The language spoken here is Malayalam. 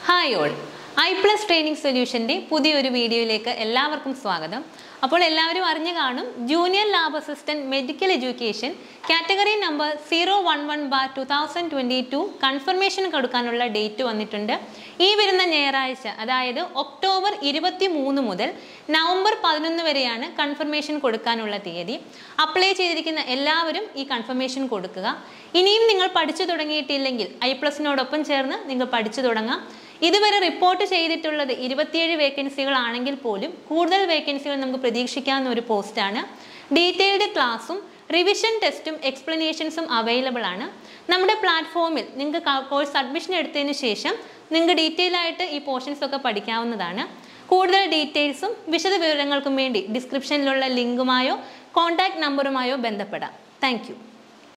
hi all I plus training സൊല്യൂഷൻ്റെ പുതിയൊരു വീഡിയോയിലേക്ക് എല്ലാവർക്കും സ്വാഗതം അപ്പോൾ എല്ലാവരും അറിഞ്ഞു കാണും junior lab assistant medical education category number zero one one bar two thousand twenty two confirmation കൊടുക്കാനുള്ള ഡേറ്റ് വന്നിട്ടുണ്ട് ഈ വരുന്ന ഞായറാഴ്ച അതായത് ഒക്ടോബർ ഇരുപത്തി മൂന്ന് മുതൽ നവംബർ പതിനൊന്ന് വരെയാണ് കൺഫർമേഷൻ കൊടുക്കാനുള്ള തീയതി അപ്ലൈ ചെയ്തിരിക്കുന്ന എല്ലാവരും ഈ കൺഫർമേഷൻ കൊടുക്കുക ഇനിയും നിങ്ങൾ പഠിച്ചു തുടങ്ങിയിട്ടില്ലെങ്കിൽ ഐ പ്ലസിനോടൊപ്പം ചേർന്ന് നിങ്ങൾ പഠിച്ചു തുടങ്ങാം ഇതുവരെ റിപ്പോർട്ട് ചെയ്തിട്ടുള്ളത് ഇരുപത്തിയേഴ് വേക്കൻസികളാണെങ്കിൽ പോലും കൂടുതൽ വേക്കൻസികൾ നമുക്ക് പ്രതീക്ഷിക്കാവുന്ന ഒരു പോസ്റ്റാണ് ഡീറ്റെയിൽഡ് ക്ലാസ്സും റിവിഷൻ ടെസ്റ്റും എക്സ്പ്ലനേഷൻസും അവൈലബിൾ ആണ് നമ്മുടെ പ്ലാറ്റ്ഫോമിൽ നിങ്ങൾക്ക് കോഴ്സ് അഡ്മിഷൻ എടുത്തതിന് ശേഷം നിങ്ങൾക്ക് ഡീറ്റെയിൽ ആയിട്ട് ഈ പോർഷൻസ് ഒക്കെ പഠിക്കാവുന്നതാണ് കൂടുതൽ ഡീറ്റെയിൽസും വിശദ വിവരങ്ങൾക്കും വേണ്ടി ഡിസ്ക്രിപ്ഷനിലുള്ള ലിങ്കുമായോ കോൺടാക്ട് നമ്പറുമായോ ബന്ധപ്പെടാം താങ്ക്